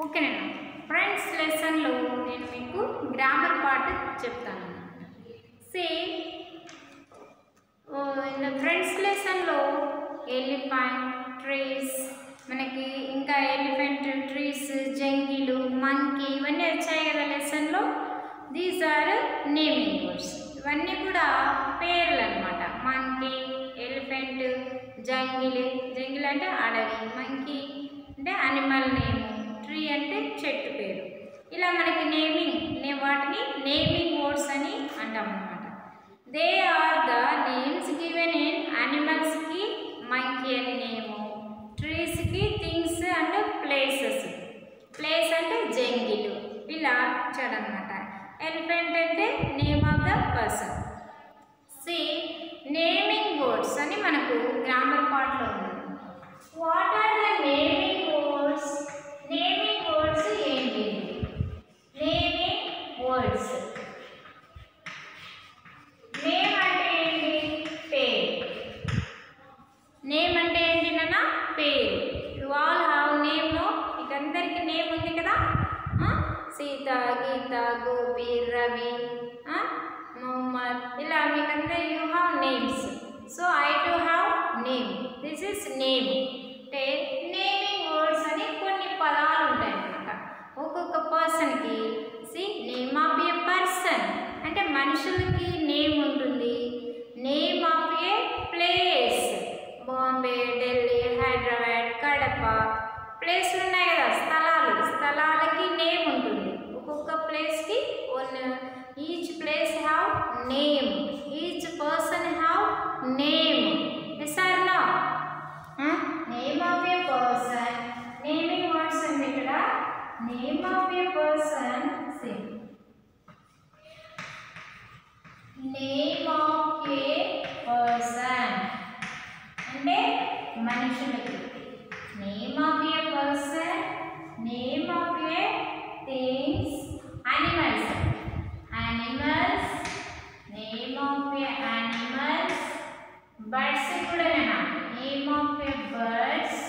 ఓకేనండి ఫ్రెండ్స్ లెసన్లో నేను మీకు గ్రామర్ పార్ట్ చెప్తాను సి ఇన్ ద ఫ్రెండ్స్ లెసన్లో ఎలిఫెంట్ ట్రీస్ మనకి ఇంకా ఎలిఫెంట్ ట్రీస్ జంగిలు మంకీ ఇవన్నీ వచ్చాయి కదా లెసన్లో దీస్ ఆర్ నేమింగ్ వర్డ్స్ ఇవన్నీ కూడా పేర్లు అనమాట మంకీ ఎలిఫెంట్ జంగిల్ జంగిల్ అంటే అడవి మంకీ అంటే అనిమల్ నేమ్ ట్రీ అంటే చెట్టు పేరు ఇలా మనకి నేమింగ్ నే వాటిని నేమింగ్ వర్డ్స్ అని అంటాం అనమాట they are the names given in యానిమల్స్కి మంకీ అని నేము ట్రీస్కి థింగ్స్ అండ్ ప్లేసెస్ ప్లేస్ అంటే జంగిలు ఇలా ఇచ్చాడనమాట ఎలిఫెంట్ అంటే name of the person see naming words అని మనకు గ్రామర్ పార్ట్లో ఉంది what are the naming words naming words ఏంటి నేమింగ్ వర్డ్స్ నేమ్ అంటే ఏంటి పేరు నేమ్ అంటే ఏంటి నాన్న పేరు you all have name no మీకందరికి నేమ్ ఉంది కదా ఆ? సీత గీత గోపి రవి ఆ? మొహమ్మద్ ఇలా మీకందరు you have names so I to have name this is name అంటే నేమింగ్ వర్డ్స్ అని కొన్ని పదాలు ఉంటాయి అన్నమాట ఒక్కొక్క పర్సన్కి see name of a person అంటే మనుషులకి నేమ్ ఉంటుంది name of a place Bombay Delhi Hyderabad Kadapa ప్లేస్లు ఉన్నాయి కదా స్థలాలు స్థలాలకి నేమ్ ఉంటుంది ఒక్కొక్క ప్లేస్కి one each place have name each person have name yes or no name of a person naming words ఉంది ఇక్కడ name of a person same name of a person అంటే మనుషులకి name of a person name of a things animals animals name of a animals birds కూడా name of a birds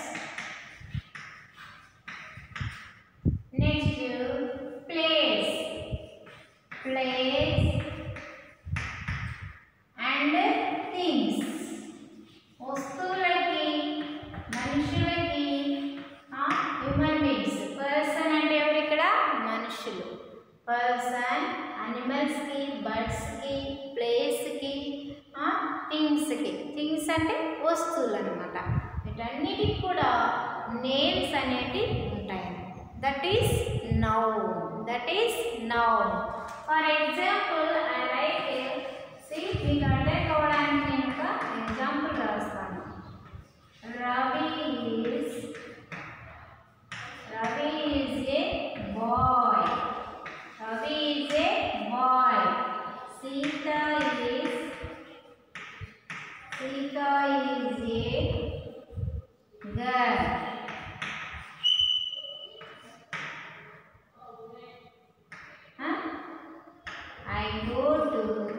next place place and things వస్తువులకి మనుషులకి human beings person అంటే ఎవరు ఇక్కడ మనుషులు person అనిమల్స్కి బర్డ్స్కి ప్లేస్కి థింగ్స్కి థింగ్స్ అంటే వస్తువులు అనమాట వీటన్నిటికి కూడా నేమ్స్ అనేటివి ఉంటాయి that is now that is now for example I like see మీకు అర్థం కావడానికి నేను ఒక ఎగ్జాంపుల్ రాస్తాను Ravi is Ravi is a boy Ravi is a boy Sita is Sita is a girl I go to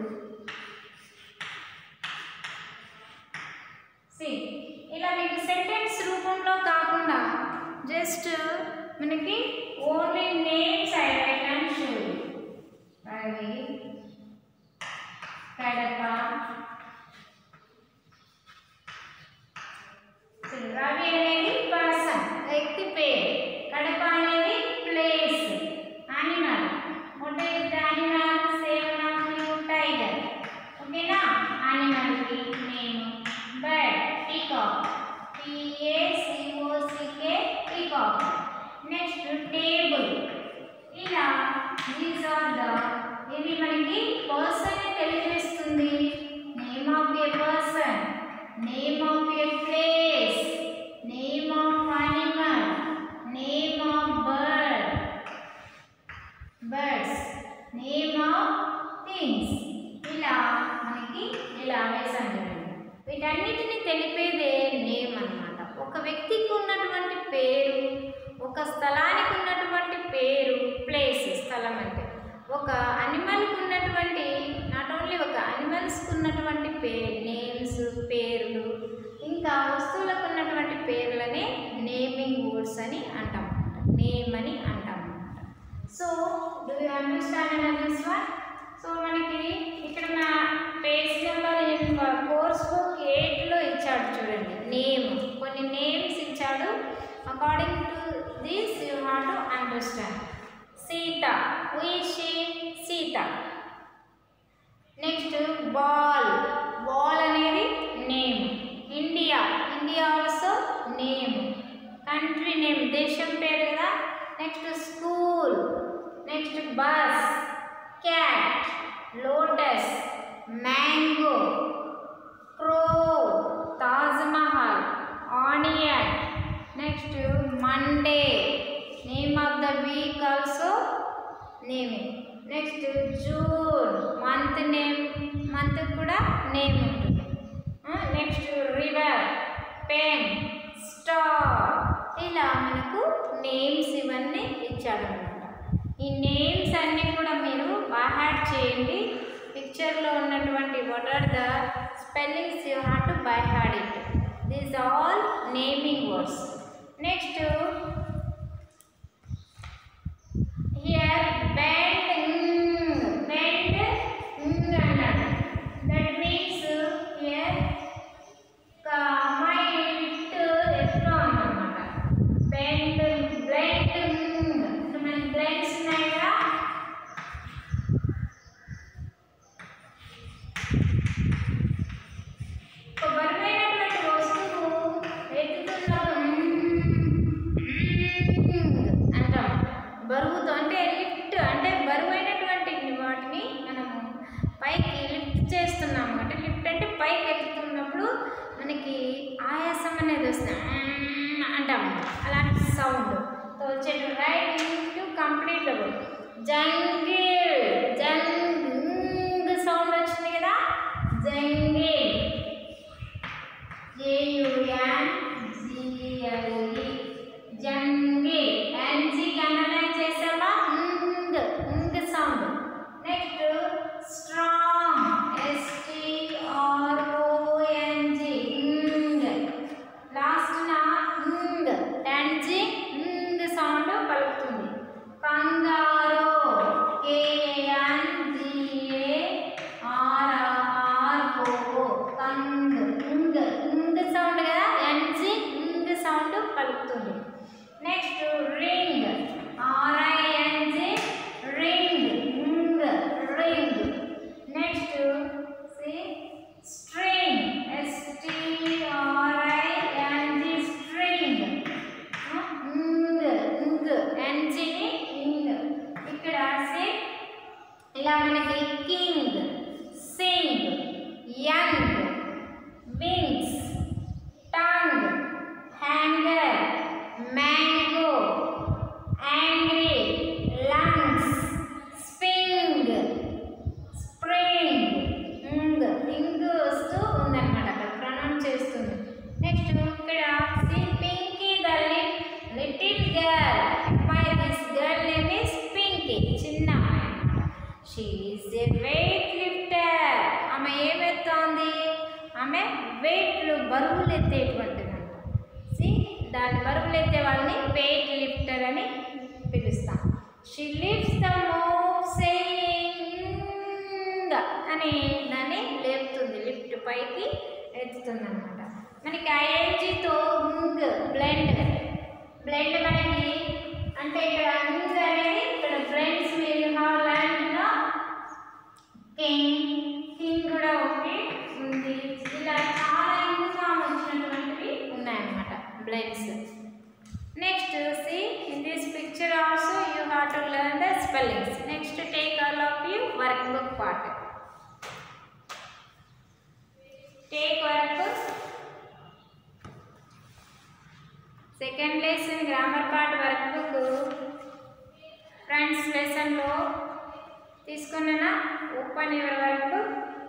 see ఇలా మీకు సెంటెన్స్ రూపంలో కాకుండా జస్ట్ మనకి only names I write and show Ravi Kadapa See, Ravi అనేది పర్సన్ వ్యక్తి పేరు కడప అనేది place animal what is the animal same of you tiger ఓకేనా యానిమల్ కి name bird peacock T A C O C K peacock next table ఇలా these are the ఇది మనకి person తెలియజేస్తుంది name of a person name of a place name of animal name of bird birds name of things ఇలా మనకి ఇలా వేసాం చూడండి వీటన్నిటిని తెలిపేదే నేమ్ అన్నమాట ఒక వ్యక్తికి ఉన్నటువంటి పేరు ఒక స్థలానికి ఉన్నటువంటి పేరు ప్లేస్ స్థలం అంటే ఒక అనిమల్కి ఉన్నటువంటి నాట్ ఓన్లీ ఒక అనిమల్స్కి ఉన్నటువంటి పేరు నేమ్స్ పేర్లు ఇంకా వస్తువులకు ఉన్నటువంటి పేర్లనే నేమింగ్ వర్డ్స్ అని అంటాం నేమ్ అని అంటాం అన్నమాట so do you understand this one so మనకి ఇక్కడ నా పేజ్ నెంబర్ కోర్స్ బుక్ ఎయిట్లో ఇచ్చాడు చూడండి నేమ్ కొన్ని నేమ్స్ ఇచ్చాడు according to this you have to understand Sita she Sita next ball ball అనేది name India India also name country name దేశం పేరు కదా next school next bus cat lotus mango crow Taj Mahal onion next Monday name of the week also name next June month name month కూడా name ఉంటుంది next river pen star ఇలా మనకు names ఇవన్నీ ఇచ్చాడనమాట ఈ నేమ్స్ అన్నీ కూడా మీరు బాహాడ్ చేయండి పిక్చర్లో ఉన్నటువంటి what are the spellings you have to by heart it these all naming words next here bend bend అన్నాడు దట్ మీన్స్ హియర్ మైట్ ఎట్లా ఉందన్నమాట బెండ్ బ్లెండ్ మనకి బ్లెండ్స్ ఉన్నాయి కదా ఒక బరువైనటువంటి వస్తువు ఎత్తుతున్నప్పుడు అంటాం బరువుతో అంటే లిఫ్ట్ అంటే బరువైనటువంటి వాటిని మనము పైకి లిఫ్ట్ చేస్తున్నాం అంటే లిఫ్ట్ అంటే పైకి ఎక్కుతున్నప్పుడు మనకి ఆయాసం అనేది వస్తుంది మ్మ్ అంటాం అలాంటి సౌండ్ సో వచ్చేటి right to complete jungle jung sound వచ్చింది కదా jungle J U N G L E jungle N G underline చేసామా ing ing sound next strong S T R O N G ing last నా ఇంగ్ ఎన్జి ఇంగ్ సౌండ్ పలుకుతుంది kangaroo K N G A R R O kang ing ing sound కదా N G ing sound పలుకుతుంది next ring R I N G ring ing ring next see string S T R I N G string ing ing ఎన్జిని ing ఇక్కడ see ఇలా మనకి king sing young wings tongue hanger mango angry lungs spring spring ing ing వస్తూ ఉందన్నమాట అక్కడ pronounce చేస్తుంది next ఇక్కడ see Pinky the little girl అమ్మాయి this girl name is Pinky చిన్న అమ్మాయి అన్నమాట she is a weight lifter ఆమె ఏమెత్తోంది ఆమె వెయిట్లు బరువులు ఎత్తేటువంటిదంట సి దాని బరువులు ఎత్తే వాళ్ళని వెయిట్ లిఫ్టర్ అని పిలుస్తాం she lifts the move saying అని దాన్ని లేపుతుంది లిఫ్ట్ పైకి ఎత్తుతుంది అనమాట మనకి ఐఎన్జితో ముంగ్ బ్లెండ్ బ్లెండ్ మనకి అంటే ఇక్కడ ముంగ్ అనేది ఇక్కడ బ్లెండ్స్ మీరు హావ్ ల్యాండ్లో కింగ్ కింగ్ కూడా ఒకటి ఉంది ఇలా చాలా ఇంకా వచ్చినటువంటివి ఉన్నాయన్నమాట blends next see in this picture also you have to learn the spellings next take all of you work book part take work second lesson grammar part work book friends లెసన్లో తీసుకున్నా open your work book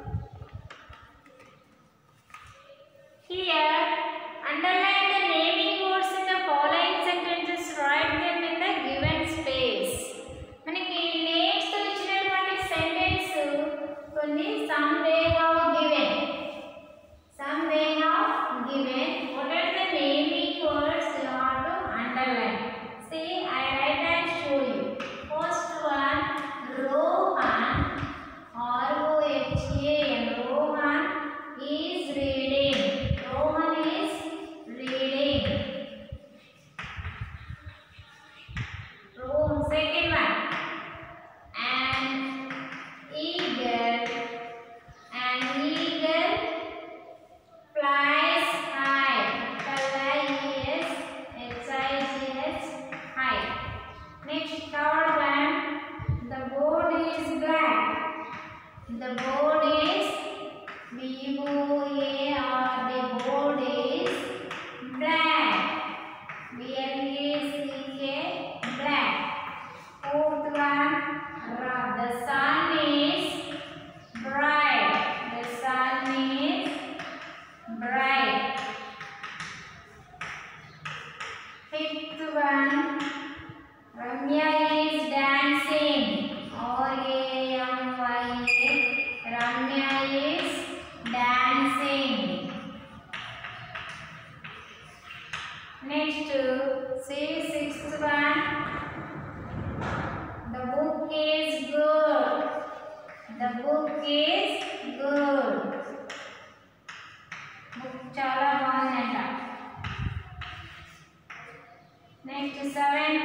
Here, underline the naming words in the following sentences. Write them in the given space. మనకి names తో ఇచ్చినటువంటి sentence కొన్ని some they have given some they have given what are the naming words you have to underline see I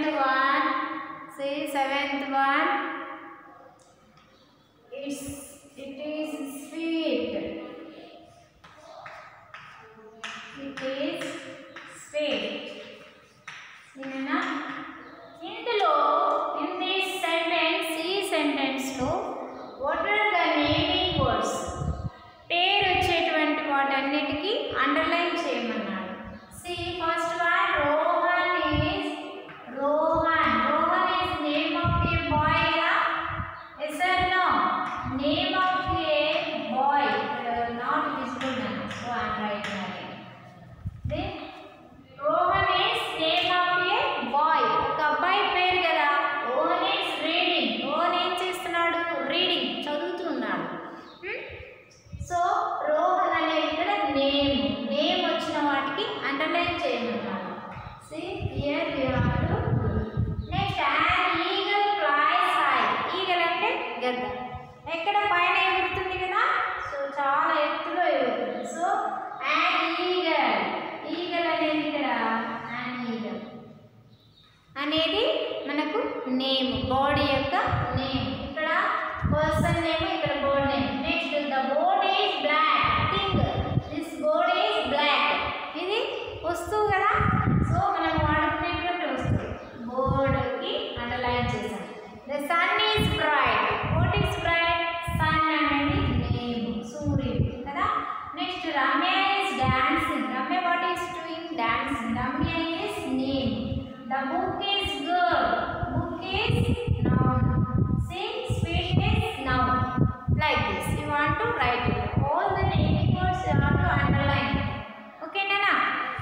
one. See seventh one. It's it is sweet. It is sweet. ఏమైనా ఇందులో in this sentence ఈ సెంటెన్స్లో what are the naming words పేరు వచ్చేటువంటి వాటన్నిటికీ underline చేయమన్నాడు see first one Rohan is Rohan Rohan is name of a boy కదా yes or no name of a boy not visible నన్ను so I'm right then Rohan is name of a boy ఒక అబ్బాయి పేరు కదా రోహన్ ఈస్ రీడింగ్ రోహన్ ఏం చేస్తున్నాడు రీడింగ్ చదువుతున్నాడు సో రోహన్ అనేది ఇక్కడ నేమ్ నేమ్ వచ్చిన వాటికి అండర్లైన్ చేయమన్నాడు see here you have to next an eagle flies high eagle అంటే గద్ద ఎక్కడ పైన ఎగురుతుంది కదా సో చాలా ఎత్తులో ఎగురుతుంది సో యాన్ ఈగల్ ఈగల్ అనేది ఇక్కడ యాన్ ఈగల్ అనేది మనకు నేమ్ బాడీ యొక్క నేమ్ ఇక్కడ పర్సన్ నేమ్ ఇక్కడ board name next the board is black think this board is black ఇది వస్తువు కదా సో మనం వాడుకునేటువంటి వస్తువు బోర్డ్కి అండర్లైన్ చేసాం the sun is bright what is bright sun అనేది నేమ్ సూర్యుడు కదా next Ramya is dancing Ramya what is doing dancing Ramya is name the book is good book is noun See, sweet is noun. Like this. You want to write it. All the naming words you have to underline. Okay, Nana?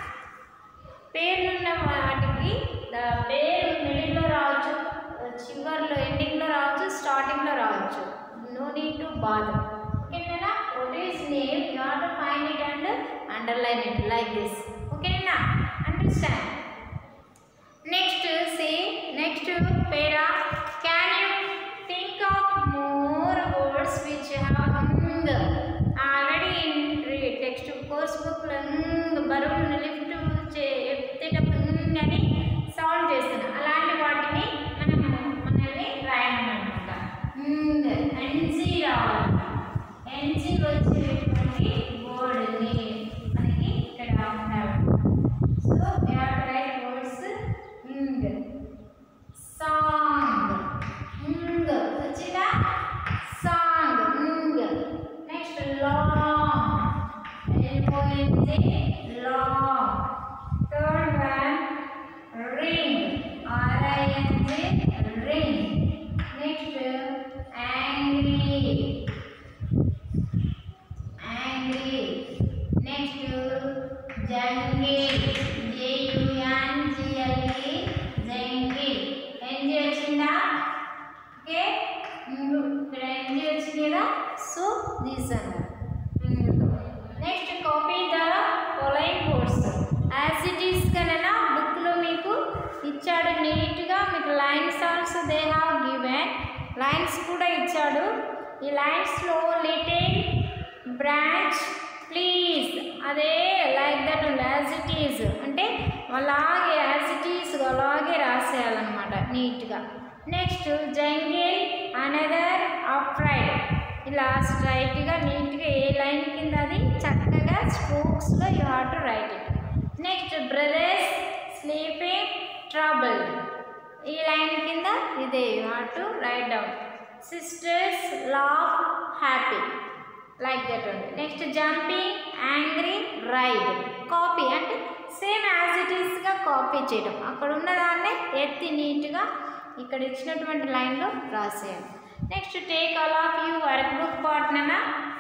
పేర్లున్న వాటికి the పేరు మిడిల్లో రావచ్చు చివరిలో ఎండింగ్లో రావచ్చు స్టార్టింగ్లో రావచ్చు నో నీడ్ టు బాధ ఓకేనా what is name you have to find it and underline it like this ఓకేనా understand next see next para can you think of more words which have అంగ్ ఆల్రెడీ ఇన్ టెక్స్ట్ కోర్స్ బుక్లో అంగ్ బరువును lift చే ఎత్తేటప్పుడు అంగ్ అని sound చేస్తున్నాం అలాంటి వాటిని మనం మనల్ని రాయమన్నమాట ఎన్జీ రావాలి ఎన్జీ వచ్చేటువంటి వర్డ్ని మనకి ఇక్కడ ఉండాలి so we have to write words ing song ing వచ్చిందా song ing next long l o n g long third one ring r i n g ring next angry angry next jungle j u n g l e jungle N G వచ్చిందా okay ఇక్కడ N G వచ్చింది కదా so these అన్నారు next copy the following course as it is కన్నా బుక్లో మీకు ఇచ్చాడు నీట్గా మీకు lines also they have given lines కూడా ఇచ్చాడు ఈ లైన్స్లో లిటిల్ బ్రాంచ్ ప్లీజ్ అదే లైక్ దట్ ఉంది యాజ్ ఇట్ ఈజ్ అంటే అలాగే యాజ్ ఇట్ ఈజ్ అలాగే రాసేయాలన్నమాట నీట్గా నెక్స్ట్ జంగిల్ అనదర్ అప్రైడ్ ఇలా స్ట్రైట్గా నీట్గా ఏ లైన్ కింద అది చక్కగా స్ట్రోక్స్లో you have to write it next brothers sleeping trouble ఈ లైన్ కింద ఇదే you have to write down sisters laugh happy like that ఉంది next jumping angry ride copy అంటే సేమ్ యాజ్ ఇట్ ఈస్గా కాపీ చేయడం అక్కడ ఉన్నదాన్నే ఎత్తి నీట్గా ఇక్కడ ఇచ్చినటువంటి లైన్లో రాసేయాలి next take all of you work book partner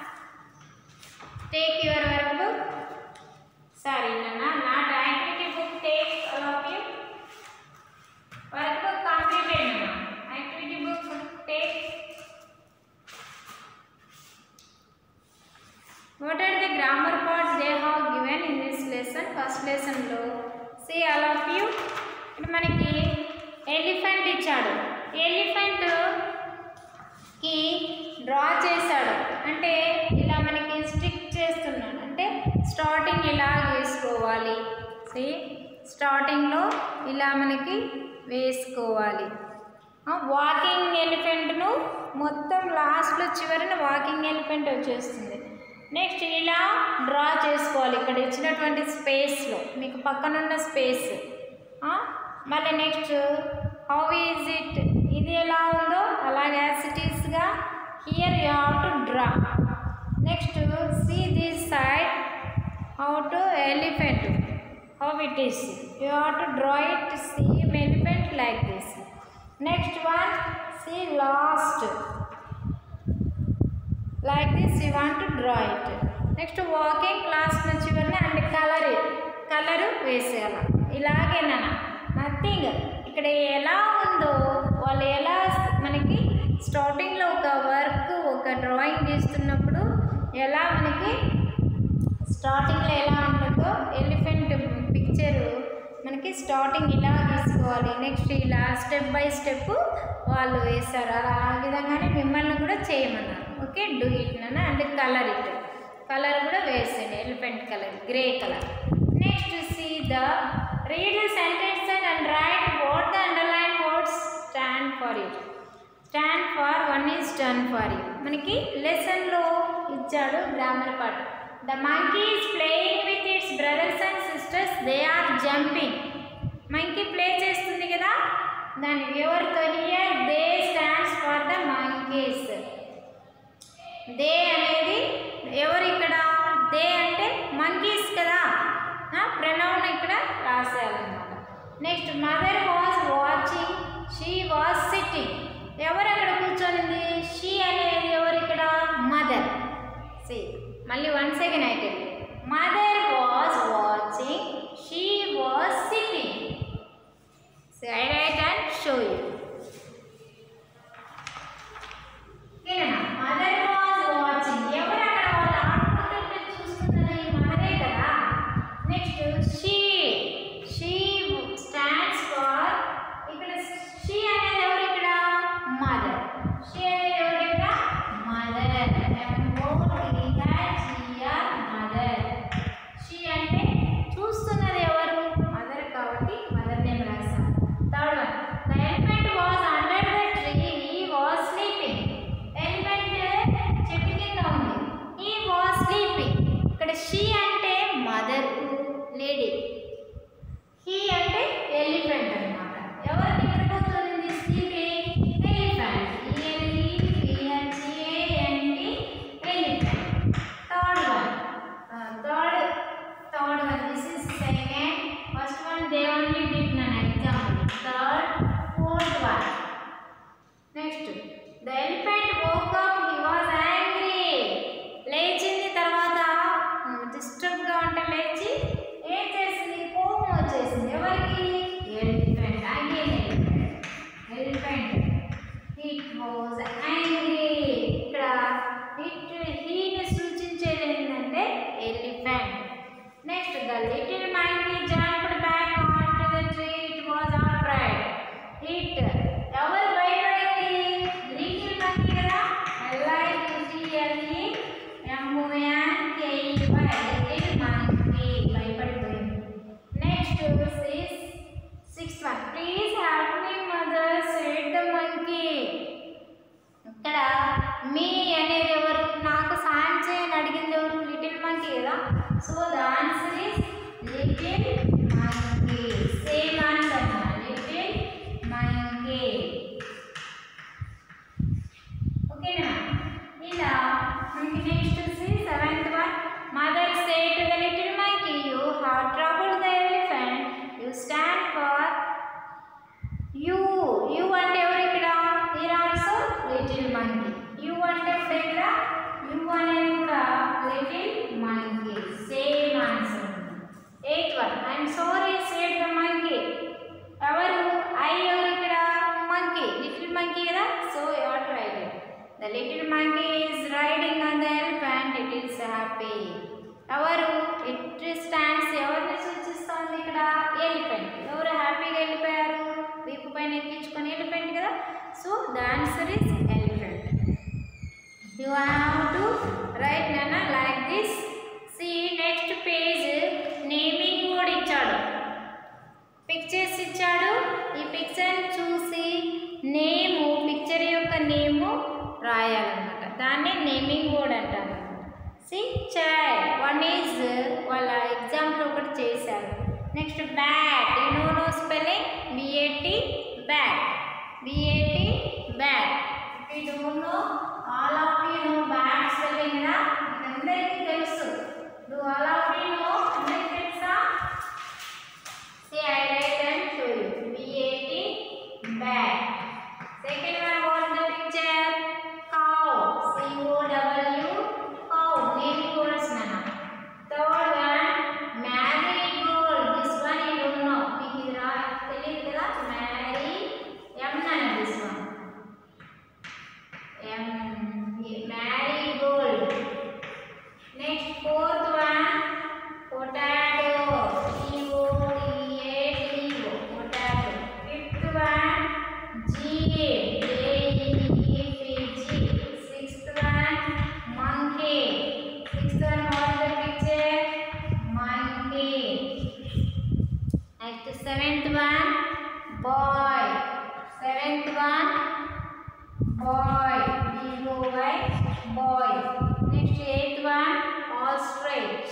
take your work book sorry నాన్న not activity book take all of you work book completed నాన్న activity book take What are the grammar parts they have given in this lesson? First lesson లో see all of you ఇప్పుడు మనకి elephant ఇచ్చాడు elephant కి draw చేశాడు అంటే ఇలా మనకి స్టిక్ చేస్తున్నాడు అంటే స్టార్టింగ్ ఇలా వేసుకోవాలి సి స్టార్టింగ్లో ఇలా మనకి వేసుకోవాలి వాకింగ్ ఎలిఫెంట్ను మొత్తం లాస్ట్లో చివరిన వాకింగ్ ఎలిఫెంట్ వచ్చేస్తుంది నెక్స్ట్ ఇలా డ్రా చేసుకోవాలి ఇక్కడ ఇచ్చినటువంటి స్పేస్లో మీకు పక్కనున్న స్పేస్ మళ్ళీ నెక్స్ట్ హౌ ఈజ్ ఇట్ ఇది ఎలా ఉందో అలాగే యాసిటీస్గా here you have to draw next see this side how to elephant how it is you have to draw it same elephant like this next one see last like this you want to draw it next walking class నుంచి వల్ల and colour colour వేసేయాలి ఇలాగేనా nothing ఇక్కడ ఎలా ఉందో వాళ్ళు ఎలా మనకి స్టార్టింగ్లో ఒక వర్క్ ఒక డ్రాయింగ్ చేస్తున్నప్పుడు ఎలా మనకి స్టార్టింగ్లో ఎలా ఉంటుందో ఎలిఫెంట్ పిక్చర్ మనకి స్టార్టింగ్ ఇలా తీసుకోవాలి నెక్స్ట్ ఇలా స్టెప్ బై స్టెప్ వాళ్ళు వేస్తారు అలా ఆ విధంగానే మిమ్మల్ని కూడా చేయమన్నారు ఓకే డూ ఇట్ నాన్న అండ్ కలర్ ఇట్ కలర్ కూడా వేసేయండి elephant colour grey colour next see the read the sentence and write what the underline words stand for it stand for one is stand for you మనకి లెసన్లో ఇచ్చాడు grammar part the monkey is playing with its brothers and sisters they are jumping monkey play చేస్తుంది కదా దాని ఎవరితో here they stands for the monkeys they అనేది ఎవరు ఇక్కడ దే అంటే మంకీస్ కదా ప్రణౌన్ ఇక్కడ రాసేయాలన్నమాట next mother was watching she was sitting ఎవరు అక్కడ కూర్చొనింది షీ అనేది ఎవరు ఇక్కడ మదర్ సి మళ్ళీ వన్ సెకండ్ అయితే mother was watching she was sitting I write and show you ఓకేనా మదర్ వాజ్ వాచింగ్ ఎవరు అక్కడ వాళ్ళు ఆడుకుంటుంటే చూస్తున్నది మదరే కదా next she she stands for ఇక్కడ షీ అనేది ఎవరు ఇక్కడ మదర్ షీ అనేది ఎవరు ఇక్కడ మదర్ మదర్ షీ అంటే చూస్తున్నది ఎవరు మదర్ కాబట్టి మదర్ నేమ్ రాస్తాం third one the elephant was under the tree he was sleeping elephant చెట్టు కింద ఉంది హీ వాజ్ స్లీపింగ్ ఇక్కడ షీ అంటే మదర్ లేడీ హీ అంటే ఎలిఫెంట్ అన్నమాట ఎవరు నిద్రపోతుంది sleeping elephant ఈఎల్ఈపిహెచ్ఏఎన్టి elephant third one third third one this is second first one they only did none example third fourth one next the elephant woke up he was angry లేచింది తర్వాత డిస్టర్బ్గా ఉంటే లేచి ఏం చేసింది కోపం వచ్చేసింది ఎవరికి elephant again elephant elephant it was angry ఇక్కడ ఇట్ హీని సూచించేది ఏంటంటే elephant next the little monkey jumped back on to the tree it was afraid it ఎవరు భయపడింది లిటిల్ మంకీ కదా ఎల్ఐటిఎల్ఈ ఎంఓఎన్కేఈవై లిటిల్ మంకీ భయపడిపోయింది next six sixth one please help me mother said the monkey ఇక్కడ me అనేది ఎవరు నాకు సాయం చేయని అడిగింది ఎవరు లిటిల్ మంకీ కదా so the answer is little monkey same answer little monkey ఓకేనా ఇలా మనకి నెక్స్ట్ వచ్చి seventh one mother say to the little monkey you have trouble the elephant you stand for you you అంటే ఎవరు ఇక్కడ here also little monkey you అంటే ఇప్పుడు ఇక్కడ యూ అనేది కూడా little monkey same answer eighth one I'm sorry said the monkey ఎవరు I ఎవరు ఇక్కడ మంకీ లిటిల్ మంకీ కదా so your right the little monkey is riding on the elephant it is happy ఎవరు ఇట్ స్టాండ్స్ ఎవరిని సూచిస్తోంది ఇక్కడ elephant ఎవరు హ్యాపీగా వెళ్ళిపోయారు వీపు పైన ఎక్కించుకొని ఎలిఫెంట్ కదా so the answer is elephant you have to write నాన్న like this see next page naming కూడా ఇచ్చాడు పిక్చర్స్ ఇచ్చాడు ఈ పిక్చర్ చూసి నేము పిక్చర్ యొక్క నేము రాయాలన్నమాట దాన్ని నేమింగ్ వర్డ్ అంటారు సి చాయ్ వన్ ఈజ్ వాళ్ళ ఎగ్జాంపుల్ ఒకటి చేశారు next bat you know know spelling B A T bat B A T bat you don't know all of you know bat spelling కదా అందరికీ తెలుసు do all of you know అందరికీ తెలుసా See, I write and show you. B-A-T, bat. Second one, what is the picture? Cow. C-O-W, cow. Name words, Nana. Third one, marigold. This one you don't know. మీకు ఇది రా తెలియదు కదా marry ఎం అన్న this one. M, marigold. Next, fourth one, potato. P-O-T-A-T-O, potato. Fifth one, G-A, J-E-E-P-G. Sixth one, monkey. Sixth one, what is the picture? Monkey. Next, seventh one, boy. Seventh one, boy. B-O-Y, boy. Next, eighth one, ostrich.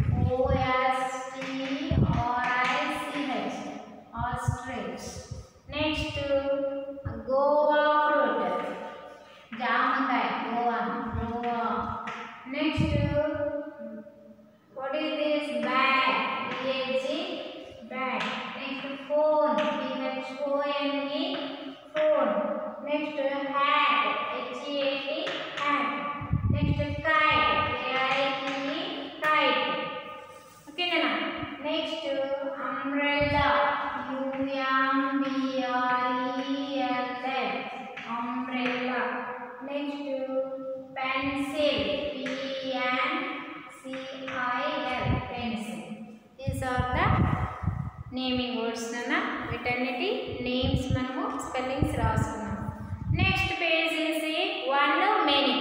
O-S-T-R-I-C-H. Ostrich. Next, Goa fruit. Jamakai, Goa, Goa. Next, what is this? Bag. B-A-G, bag. Next, phone. P-H-O-N-E, phone. Next, hat. H-E-A-T, hat. Next, kite. K-I-T-E, kite. ఓకేనా next umbrella యూఎంబిఆర్ఈఎల్ఎల్ umbrella next pencil PN CIL pencil these are the naming words అన్న వీటన్నిటి names మనము spellings రాసుకున్నాం next page వేసి one many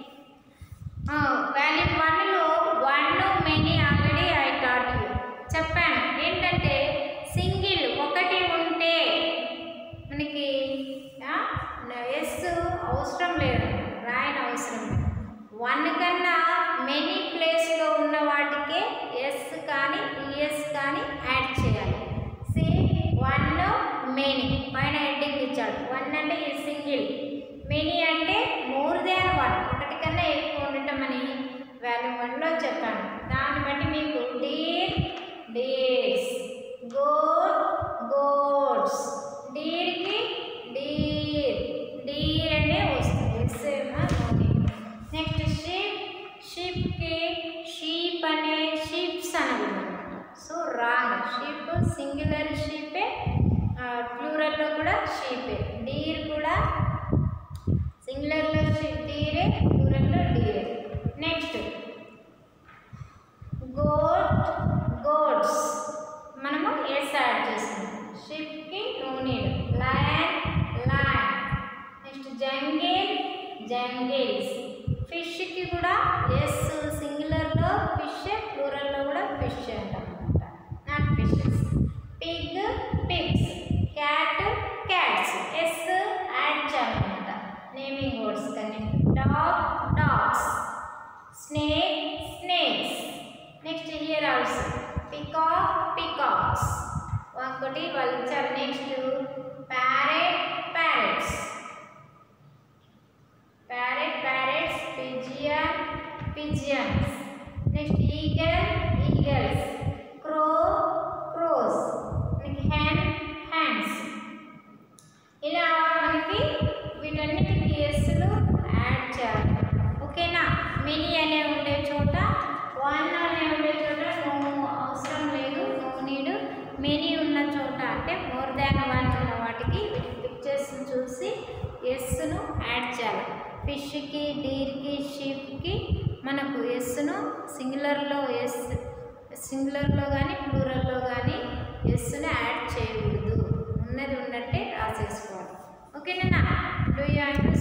value వన్లో one many already I taught you చెప్పాను ఏంటంటే single ఒకటి ఉంటే మనకి ఎస్ అవసరం లేదు రాయని అవసరం లేదు వన్ కన్నా మెనీ ప్లేస్లో ఉన్న వాటికే ఎస్ కానీ ఈఎస్ కానీ యాడ్ చేయాలి సే వన్ మెనీ పైన హెడ్డింగ్ ఇచ్చాడు వన్ అంటే ఈ సింగిల్ మెనీ అంటే మోర్ దాన్ వన్ ఒకటి కన్నా ఎక్కువ ఉండటమని వాల్యూ వన్లో చెప్పాను దాన్ని బట్టి మీకు డీర్ డీర్స్ గోడ్ గోడ్స్ డీర్కి డీర్ డీర్ అనే వస్తుంది ఎస్ఏమా నెక్స్ట్ షీప్ షీప్కి షీప్ అనే షీప్స్ అనమాట సో రాంగ్ షీప్ సింగులర్ షీపే ప్లూరల్లో కూడా షీపే డీర్ కూడా సింగులర్లో డీరే ప్లూరల్లో డీరే నెక్స్ట్ గోట్ గోడ్స్ మనము ఎస్ యాడ్ చేస్తాం షిప్కి no need lion lion next jungle jungles ఫిష్కి కూడా ఎస్ సింగులర్లో ఫిష్ ప్లూరల్లో కూడా ఫిష్ అంటాం అనమాట not fishes pig pigs cat cats S add చేయాలన్నమాట నేమింగ్ వర్డ్స్ కానీ dog dogs snake snakes next here also peacock peacocks ఒకటి వాళ్ళు ఇచ్చారు next parrot parrots parrot parrots pigeon pigeons next eagle eagles crow crows మనకి హ్యాన్ hands ఇలా మనకి వీటన్నిటికి ఎస్లు యాడ్ చేయాలి ఓకేనా మినీ అనే ఉండే చోట వన్ అనే ఉండే చోట నో అవసరం లేదు నో నీడ్ మెనీ ఉన్న చోట అంటే మోర్ దాన్ వన్ ఉన్న వాటికి పిక్చర్స్ చూసి ఎస్ను యాడ్ చేయాలి ఫిష్కి డీర్కి షీప్కి మనకు ఎస్ను సింగులర్లో ఎస్ సింగులర్లో కానీ ప్లూరల్లో కానీ ఎస్ను యాడ్ చేయకూడదు ఉన్నది ఉన్నట్టే రాసేసుకోవాలి ఓకేనా డూ యూ అండర్స్టాండ్